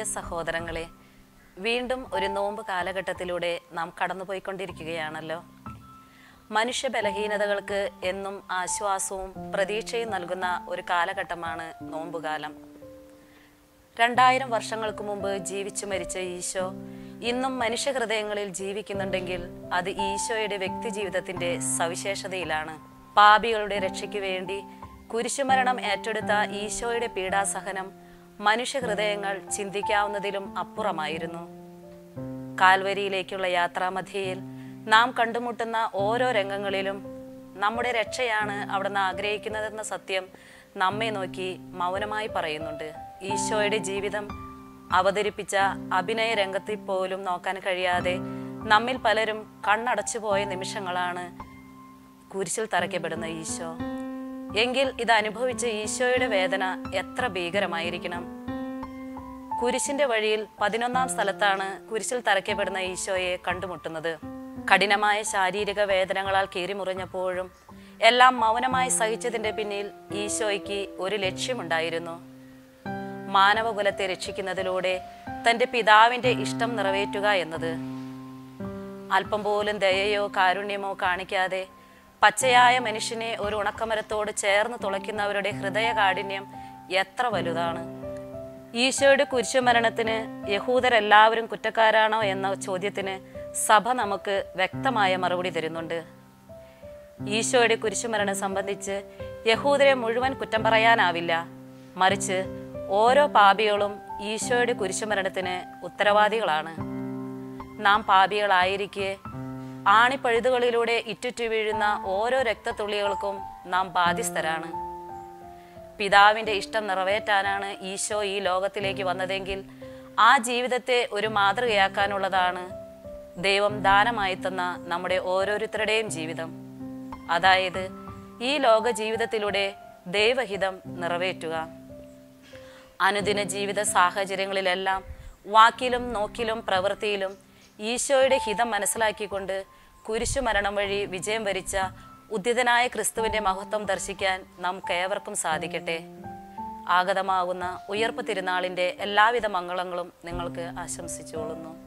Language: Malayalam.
സഹോദരങ്ങളെ വീണ്ടും ഒരു നോമ്പ് കാലഘട്ടത്തിലൂടെ നാം കടന്നുപോയിക്കൊണ്ടിരിക്കുകയാണല്ലോ മനുഷ്യ ബലഹീനതകൾക്ക് എന്നും ആശ്വാസവും പ്രതീക്ഷയും നൽകുന്ന ഒരു കാലഘട്ടമാണ് നോമ്പുകാലം രണ്ടായിരം വർഷങ്ങൾക്ക് മുമ്പ് ജീവിച്ചു മരിച്ച ഈശോ ഇന്നും മനുഷ്യഹൃദയങ്ങളിൽ ജീവിക്കുന്നുണ്ടെങ്കിൽ അത് ഈശോയുടെ വ്യക്തി ജീവിതത്തിന്റെ സവിശേഷതയിലാണ് പാപികളുടെ രക്ഷയ്ക്ക് വേണ്ടി കുരിശുമരണം ഏറ്റെടുത്ത ഈശോയുടെ പീഡാസഹനം മനുഷ്യഹൃദയങ്ങൾ ചിന്തിക്കാവുന്നതിലും അപ്പുറമായിരുന്നു കാൽവരിയിലേക്കുള്ള യാത്രാമധ്യയിൽ നാം കണ്ടുമുട്ടുന്ന ഓരോ രംഗങ്ങളിലും നമ്മുടെ രക്ഷയാണ് അവിടുന്ന് ആഗ്രഹിക്കുന്നതെന്ന സത്യം നമ്മെ നോക്കി മൗനമായി പറയുന്നുണ്ട് ഈശോയുടെ ജീവിതം അവതരിപ്പിച്ച അഭിനയ രംഗത്തിൽ പോലും നോക്കാൻ കഴിയാതെ നമ്മിൽ പലരും കണ്ണടച്ചു പോയ നിമിഷങ്ങളാണ് കുരിശിൽ തറയ്ക്കപ്പെടുന്ന ഈശോ എങ്കിൽ ഇത് അനുഭവിച്ച ഈശോയുടെ വേദന എത്ര ഭീകരമായിരിക്കണം കുരിശിന്റെ വഴിയിൽ പതിനൊന്നാം സ്ഥലത്താണ് കുരിശിൽ തറയ്ക്കപ്പെടുന്ന ഈശോയെ കണ്ടുമുട്ടുന്നത് കഠിനമായ ശാരീരിക വേദനകളാൽ കീറിമുറിഞ്ഞപ്പോഴും എല്ലാം മൗനമായി സഹിച്ചതിന്റെ പിന്നിൽ ഈശോയ്ക്ക് ഒരു ലക്ഷ്യമുണ്ടായിരുന്നു മാനവകുലത്തെ രക്ഷിക്കുന്നതിലൂടെ തന്റെ പിതാവിന്റെ ഇഷ്ടം നിറവേറ്റുക എന്നത് അല്പം പോലും ദയയോ കാരുണ്യമോ കാണിക്കാതെ പച്ചയായ മനുഷ്യനെ ഒരു ഉണക്കമരത്തോട് ചേർന്ന് തുളയ്ക്കുന്നവരുടെ ഹൃദയകാഠിന്യം എത്ര വലുതാണ് ഈശോയുടെ കുരിശുമരണത്തിന് യഹൂദരെല്ലാവരും കുറ്റക്കാരാണോ എന്ന ചോദ്യത്തിന് സഭ നമുക്ക് വ്യക്തമായ മറുപടി തരുന്നുണ്ട് ഈശോയുടെ കുരിശുമരണം സംബന്ധിച്ച് യഹൂദരെ മുഴുവൻ കുറ്റം പറയാനാവില്ല മറിച്ച് ഓരോ പാപികളും ഈശോയുടെ കുരിശുമരണത്തിന് ഉത്തരവാദികളാണ് നാം പാപികളായിരിക്കെ ആണിപ്പഴുതുകളിലൂടെ ഇറ്റുറ്റു വീഴുന്ന ഓരോ രക്തത്തുള്ളികൾക്കും നാം ബാധ്യസ്ഥരാണ് പിതാവിന്റെ ഇഷ്ടം നിറവേറ്റാനാണ് ഈശോ ഈ ലോകത്തിലേക്ക് വന്നതെങ്കിൽ ആ ജീവിതത്തെ ഒരു മാതൃകയാക്കാനുള്ളതാണ് ദൈവം ദാനമായി തന്ന നമ്മുടെ ഓരോരുത്തരുടെയും ജീവിതം അതായത് ഈ ലോക ജീവിതത്തിലൂടെ ദൈവഹിതം നിറവേറ്റുക അനുദിന ജീവിത സാഹചര്യങ്ങളിലെല്ലാം വാക്കിലും നോക്കിലും പ്രവൃത്തിയിലും ഈശോയുടെ ഹിതം മനസ്സിലാക്കിക്കൊണ്ട് കുരിശുമരണം വഴി വിജയം വരിച്ച ഉദ്യതനായ ക്രിസ്തുവിന്റെ മഹത്വം ദർശിക്കാൻ നമുക്കേവർക്കും സാധിക്കട്ടെ ആഗതമാകുന്ന ഉയർപ്പ് തിരുനാളിന്റെ എല്ലാവിധ മംഗളങ്ങളും നിങ്ങൾക്ക് ആശംസിച്ചുകൊള്ളുന്നു